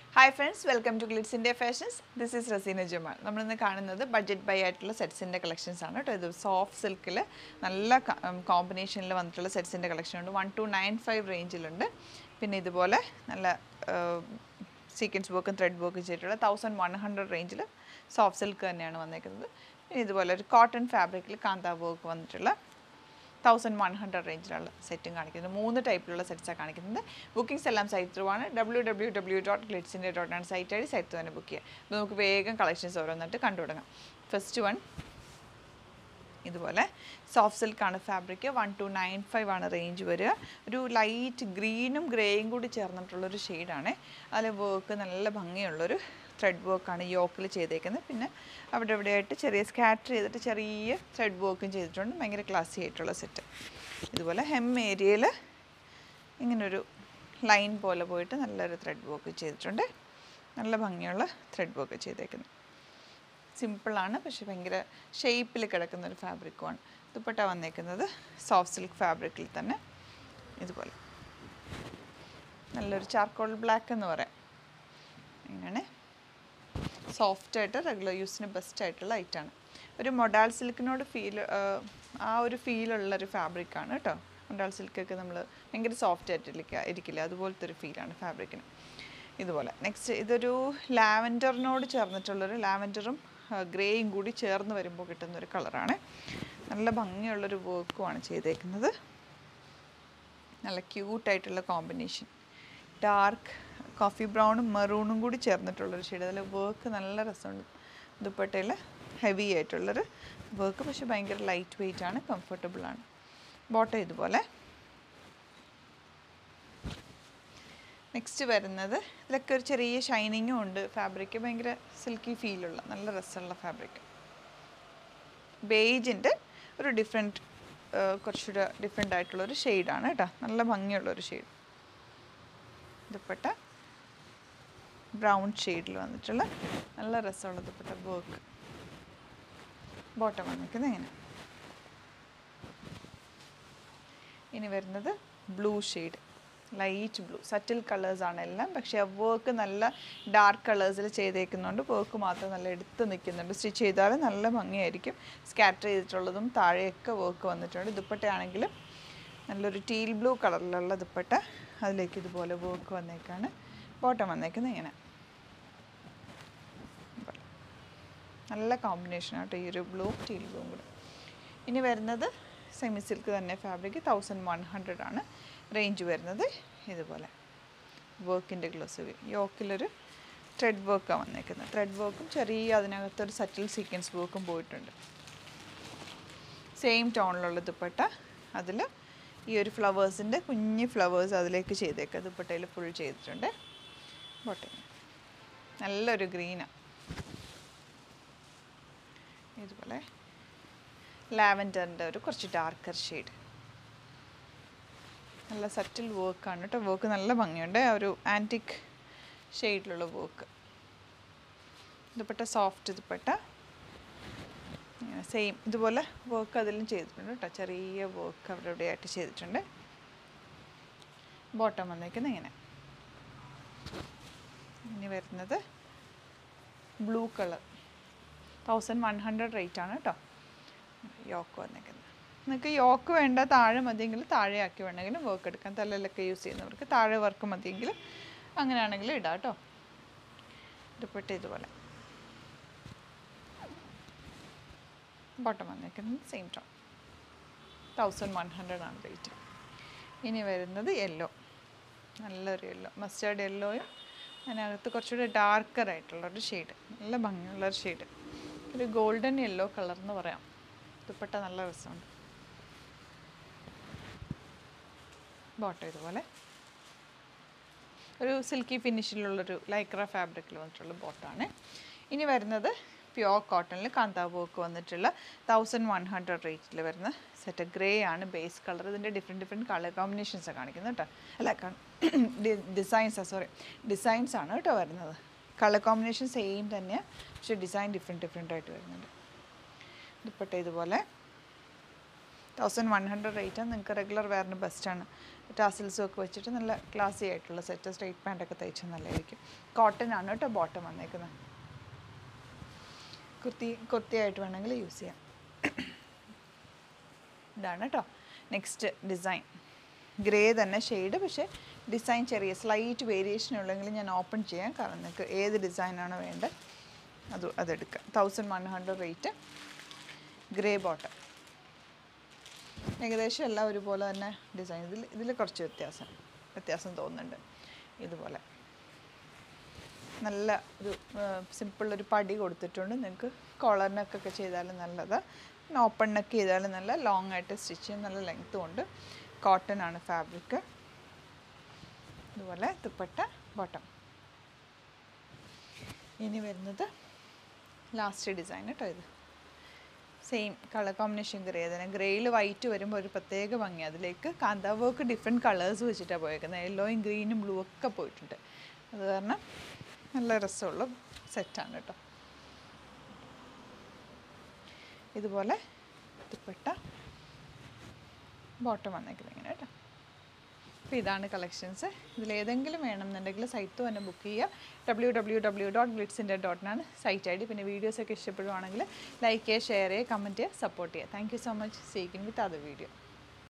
hi friends welcome to Glitz India fashions this is Razeena Jamal നമ്മളിന്ന് കാണുന്നത് budget by ആയിട്ടുള്ള സെറ്റ്സിൻ്റെ collections ആണ് കേട്ടോ ഇത് സോഫ്റ്റ് സിൽക്കിൽ നല്ല കോമ്പിനേഷനിൽ വന്നിട്ടുള്ള സെറ്റ്സിൻ്റെ കളക്ഷൻ ഉണ്ട് വൺ ടു നയൻ ഫൈവ് റേഞ്ചിലുണ്ട് പിന്നെ ഇതുപോലെ നല്ല സീക്വൻസ് വർക്കും ത്രെഡ് വർക്കും ചെയ്തിട്ടുള്ള തൗസൻഡ് വൺ ഹൺഡ്രഡ് റേഞ്ചിൽ സോഫ്റ്റ് സിൽക്ക് തന്നെയാണ് വന്നേക്കുന്നത് പിന്നെ ഇതുപോലെ ഒരു കോട്ടൺ ഫാബ്രിക്കിൽ കാന്താ വർക്ക് വന്നിട്ടുള്ള തൗസൻഡ് വൺ ഹൺഡ്രഡ് റേഞ്ചിലുള്ള സെറ്റും കാണിക്കുന്നത് മൂന്ന് ടൈപ്പിലുള്ള സെറ്റ്സാണ് കാണിക്കുന്നത് ബുക്കിംഗ്സ് എല്ലാം സൈറ്റ് ത്രൂ ആണ് ഡബ്ല്യൂ ഡബ്ല്യൂ ഡബ്ല്യൂ ഡോട്ട് ഗ്ലിറ്റ്സിൻ്റെ ഡോട്ട് ആണ് സൈറ്റ് ആയി സൈറ്റ് തന്നെ ബുക്ക് ചെയ്യുക അപ്പോൾ നമുക്ക് വേഗം കളക്ഷൻസ് ഓരോന്നിട്ട് കണ്ടു തുടങ്ങാം ഫസ്റ്റ് വൺ ഇതുപോലെ സോഫ്റ്റ് സിൽക്കാണ് fabric one two nine five ആണ് റേഞ്ച് വരിക ഒരു ലൈറ്റ് ഗ്രീനും ഗ്രേയും കൂടി ചേർന്നിട്ടുള്ളൊരു ഷെയ്ഡാണ് അതിൽ വർക്ക് നല്ല ഭംഗിയുള്ളൊരു ത്രെഡ് വർക്കാണ് യോക്കിൽ ചെയ്തേക്കുന്നത് പിന്നെ അവിടെ ഇവിടെയായിട്ട് ചെറിയ സ്കാറ്റർ ചെയ്തിട്ട് ചെറിയ ത്രെഡ് വർക്കും ചെയ്തിട്ടുണ്ട് ഭയങ്കര ക്ലാസി ആയിട്ടുള്ള സെറ്റ് ഇതുപോലെ ഹെം ഏരിയയിൽ ഇങ്ങനൊരു ലൈൻ പോലെ പോയിട്ട് നല്ലൊരു ത്രെഡ് വർക്ക് ചെയ്തിട്ടുണ്ട് നല്ല ഭംഗിയുള്ള ത്രെഡ് വർക്ക് ചെയ്തേക്കുന്നത് സിമ്പിളാണ് പക്ഷെ ഭയങ്കര ഷേപ്പിൽ കിടക്കുന്ന ഒരു ഫാബ്രിക്കുമാണ് ദുപ്പട്ട വന്നേക്കുന്നത് സോഫ്റ്റ് സിൽക്ക് ഫാബ്രിക്കിൽ തന്നെ ഇതുപോലെ നല്ലൊരു ചാർക്കോൾ ബ്ലാക്ക് എന്ന് പറയാം ഇങ്ങനെ സോഫ്റ്റായിട്ട് റെഗുലർ യൂസിന് ബെസ്റ്റ് ആയിട്ടുള്ള ഐറ്റാണ് ഒരു മൊഡാൾ സിൽക്കിനോട് ഫീൽ ആ ഒരു ഫീലുള്ളൊരു ഫാബ്രിക്കാണ് കേട്ടോ മൊഡാൾ സിൽക്കൊക്കെ നമ്മൾ ഭയങ്കര സോഫ്റ്റ് ആയിട്ടിരിക്കുക ഇരിക്കില്ല അതുപോലത്തെ ഒരു ഫീലാണ് ഫാബ്രിക്കിന് ഇതുപോലെ നെക്സ്റ്റ് ഇതൊരു ലാവൻഡറിനോട് ചേർന്നിട്ടുള്ളൊരു ലാവൻഡറും ഗ്രേയും കൂടി ചേർന്ന് വരുമ്പോൾ കിട്ടുന്ന ഒരു കളറാണ് നല്ല ഭംഗിയുള്ളൊരു വർക്കുമാണ് ചെയ്തേക്കുന്നത് നല്ല ക്യൂട്ടായിട്ടുള്ള കോമ്പിനേഷൻ ഡാർക്ക് കോഫി ബ്രൗണും മെറൂണും കൂടി ചേർന്നിട്ടുള്ളൊരു ഷെയ്ഡ് അതിൽ വർക്ക് നല്ല രസമുണ്ട് ദുപ്പട്ടയിൽ ഹെവി ആയിട്ടുള്ളൊരു വർക്ക് പക്ഷെ ഭയങ്കര ലൈറ്റ് വെയിറ്റ് ആണ് കംഫർട്ടബിൾ ആണ് ബോട്ടം ഇതുപോലെ നെക്സ്റ്റ് വരുന്നത് ഇതിലൊക്കെ ഒരു ചെറിയ ഷൈനിങ്ങും ഉണ്ട് ഫാബ്രിക് ഭയങ്കര സിൽക്കി ഫീലുള്ള നല്ല രസമുള്ള ഫാബ്രിക് ബേജിൻ്റെ ഒരു ഡിഫറെൻറ്റ് കുറച്ചുകൂടെ ഡിഫറെൻ്റ് ആയിട്ടുള്ളൊരു ഷെയ്ഡാണ് കേട്ടോ നല്ല ഭംഗിയുള്ളൊരു ഷെയ്ഡ് ദുപ്പട്ട ബ്രൗൺ ഷെയ്ഡിൽ വന്നിട്ടുള്ള നല്ല രസമുള്ള ദുപ്പട്ട വർക്ക് ബോട്ടം വന്നിരിക്കുന്നത് ഇങ്ങനെ ഇനി വരുന്നത് blue shade light blue subtle കളേഴ്സാണ് എല്ലാം പക്ഷേ ആ വർക്ക് നല്ല ഡാർക്ക് കളേഴ്സിൽ ചെയ്തേക്കുന്നുണ്ട് വർക്ക് മാത്രം നല്ല എടുത്ത് നിൽക്കുന്നുണ്ട് സ്റ്റിച്ച് ചെയ്താൽ നല്ല ഭംഗിയായിരിക്കും സ്കാറ്റർ ചെയ്തിട്ടുള്ളതും താഴെയൊക്കെ വർക്ക് വന്നിട്ടുണ്ട് ദുപ്പട്ടയാണെങ്കിലും നല്ലൊരു ടീൽ ബ്ലൂ കളറിലുള്ള ദുപ്പട്ട അതിലേക്ക് ഇതുപോലെ വർക്ക് വന്നേക്കാണ് ബോട്ടം വന്നേക്കുന്നത് ഇങ്ങനെ നല്ല കോമ്പിനേഷനാണ് കേട്ടോ ഈ ഒരു ബ്ലൂ ടീൽ ബ്ലൂവും കൂടെ ഇനി വരുന്നത് സെമി സിൽക്ക് തന്നെ ഫാബ്രിക് തൗസൻഡ് വൺ ഹൺഡ്രഡ് ആണ് റേഞ്ച് വരുന്നത് ഇതുപോലെ വർക്കിൻ്റെ ഗ്ലൗസ് യോക്കിലൊരു ത്രെഡ് വർക്കാണ് വന്നേക്കുന്നത് ത്രെഡ് വർക്കും ചെറിയ അതിനകത്തൊരു സറ്റിൽ സീക്വൻസ് വർക്കും പോയിട്ടുണ്ട് സെയിം ടോണിലുള്ള ദുപ്പട്ട അതിൽ ഈ ഒരു ഫ്ലവേഴ്സിൻ്റെ കുഞ്ഞ് ഫ്ലവേഴ്സ് അതിലേക്ക് ചെയ്തേക്കുക ദുപ്പട്ടയിൽ ഫുൾ ചെയ്തിട്ടുണ്ട് ബോട്ടെ നല്ലൊരു ഗ്രീനാണ് ഇതുപോലെ ലാവൻഡറിൻ്റെ ഒരു കുറച്ച് ഡാർക്കർ ഷെയ്ഡ് നല്ല സറ്റിൽ വർക്കാണ് കേട്ടോ വർക്ക് നല്ല ഭംഗിയുണ്ട് ആ ഒരു ആൻറ്റിക് ഷെയ്ഡിലുള്ള work dupatta soft dupatta same ഇതുപോലെ വർക്ക് അതിലും ചെയ്തിട്ടുണ്ട് കേട്ടോ ചെറിയ വർക്ക് അവിടെ ഇവിടെയായിട്ട് ചെയ്തിട്ടുണ്ട് ബോട്ടം വന്നേക്കുന്നത് ഇങ്ങനെ ഇനി വരുന്നത് blue colour thousand one hundred rate ആണ് കേട്ടോ യോക്ക് വന്നേക്കുന്നത് നിങ്ങൾക്ക് യോക്ക് വേണ്ട താഴെ മതിയെങ്കിൽ താഴെ ആക്കി വേണമെങ്കിലും വർക്ക് എടുക്കാം തലയിലൊക്കെ യൂസ് ചെയ്യുന്നവർക്ക് താഴെ വർക്ക് മതിയെങ്കിൽ അങ്ങനെയാണെങ്കിൽ ഇടാം കേട്ടോ ദുപ്പട്ട ഇതുപോലെ ബോട്ടം വന്നേക്കുന്നത് same tone thousand one hundred ആണ് റേറ്റ് ഇനി വരുന്നത് യെല്ലോ നല്ലൊരു യെല്ലോ മസ്റ്റേർഡ് യെല്ലോയും അതിനകത്ത് കുറച്ചുകൂടി ഡാർക്കർ ആയിട്ടുള്ളൊരു ഷെയ്ഡ് നല്ല ഭംഗിയുള്ളൊരു ഷെയ്ഡ് ഒരു ഗോൾഡൻ യെല്ലോ കളർ എന്ന് പറയാം ദുപ്പട്ട നല്ല രസമുണ്ട് ബോട്ടം ഇതുപോലെ ഒരു സിൽക്കി ഫിനിഷിലുള്ളൊരു ലൈക്ര ഫാബ്രിക്കിൽ വന്നിട്ടുള്ള ബോട്ടാണ് ഇനി വരുന്നത് പ്യോർ കോട്ടണിൽ കാന്താ വർക്ക് വന്നിട്ടുള്ള തൗസൻഡ് വൺ ഹൺഡ്രഡ് റേറ്റിൽ വരുന്ന സെറ്റ് ഗ്രേ ആണ് ബേസ് കളർ ഇതിൻ്റെ ഡിഫറെൻറ്റ് ഡിഫറെൻറ്റ് കളർ കോമ്പിനേഷൻസാണ് കാണിക്കുന്നത് കേട്ടോ അല്ല ഡിസൈൻസാണ് സോറി ഡിസൈൻസ് ആണ് കേട്ടോ വരുന്നത് കളർ കോമ്പിനേഷൻ സെയിം തന്നെയാണ് പക്ഷേ ഡിസൈൻ ഡിഫറെൻറ്റ് ഡിഫറെൻ്റ് ആയിട്ട് വരുന്നുണ്ട് ദുപ്പട്ട ഇതുപോലെ തൗസൻഡ് വൺ ഹൺഡ്രഡ് റേറ്റ് നിങ്ങൾക്ക് റെഗുലർ വെയറിന് ബെസ്റ്റാണ് ടാസിൽസും ഒക്കെ വെച്ചിട്ട് നല്ല ക്ലാസി ആയിട്ടുള്ള സെറ്റ് സ്ട്രൈറ്റ് പാൻ്റൊക്കെ തയ്ച്ചാൽ നല്ലതായിരിക്കും കോട്ടൺ ആണ് കേട്ടോ ബോട്ടം വന്നേക്കുന്നത് കുർത്തി കുർത്തിയായിട്ട് വേണമെങ്കിൽ യൂസ് ചെയ്യാം ഇതാണ് കേട്ടോ നെക്സ്റ്റ് ഡിസൈൻ ഗ്രേ തന്നെ ഷെയ്ഡ് പക്ഷേ ഡിസൈൻ ചെറിയ സ്ലൈറ്റ് വേരിയേഷൻ ഉള്ളെങ്കിൽ ഞാൻ ഓപ്പൺ ചെയ്യാം കാരണം നിങ്ങൾക്ക് ഏത് ഡിസൈനാണ് വേണ്ടത് അത് അതെടുക്കാം thousand one hundred rate grey bottom ഏകദേശം എല്ലാം ഒരുപോലെ തന്നെ ഡിസൈൻ ഇതിൽ ഇതിൽ കുറച്ച് വ്യത്യാസം വ്യത്യാസം തോന്നുന്നുണ്ട് ഇതുപോലെ നല്ല ഒരു സിമ്പിൾ ഒരു പടി കൊടുത്തിട്ടുണ്ട് നിങ്ങൾക്ക് കോളർ നെക്കൊക്കെ ചെയ്താലും നല്ലത് പിന്നെ ഓപ്പൺ നെക്ക് ചെയ്താലും നല്ല ലോങ് ആയിട്ട് സ്റ്റിച്ച് ചെയ്യാൻ നല്ല ലെങ്ത്തും ഉണ്ട് കോട്ടൺ ആണ് ഫാബ്രിക് ഇതുപോലെ ദുപ്പട്ട ബോട്ടം ഇനി വരുന്നത് ലാസ്റ്റ് ഡിസൈൻ കേട്ടോ ഇത് സെയിം കളർ കോമ്പിനേഷൻ ഗ്രേ തന്നെ ഗ്രേയിൽ വൈറ്റ് വരുമ്പോൾ ഒരു പ്രത്യേക ഭംഗി അതിലേക്ക് കാന്താ വർക്ക് ഡിഫറെൻറ്റ് കളേഴ്സ് വെച്ചിട്ടാണ് പോയേക്കുന്നത് യെല്ലോയും ഗ്രീനും ബ്ലൂ ഒക്കെ പോയിട്ടുണ്ട് അത് കാരണം നല്ല രസമുള്ള സെറ്റാണ് കേട്ടോ ഇതുപോലെ ദുപ്പട്ട ബോട്ടം വന്നേക്കുന്നത് ഇങ്ങനെ കേട്ടോ അപ്പോൾ ഇതാണ് കളക്ഷൻസ് ഇതിലേതെങ്കിലും വേണമെന്നുണ്ടെങ്കിൽ സൈറ്റ് തന്നെ ബുക്ക് ചെയ്യുക ഡബ്ല്യൂ ഡബ്ല്യൂ ഡബ്ല്യൂ ഡോട്ട് ഗ്ലിറ്റ്സിൻ്റെ ഡോട്ടിനാണ് സൈറ്റ് ഐ ഡി പിന്നെ വീഡിയോസൊക്കെ ഇഷ്ടപ്പെടുവാണെങ്കിൽ ലൈക്ക് ചെയ്യുക ഷെയർ ചെയ്യുക കമൻറ്റ് ചെയ്യുക സപ്പോർട്ട് ചെയ്യുക thank you so much see you again with other video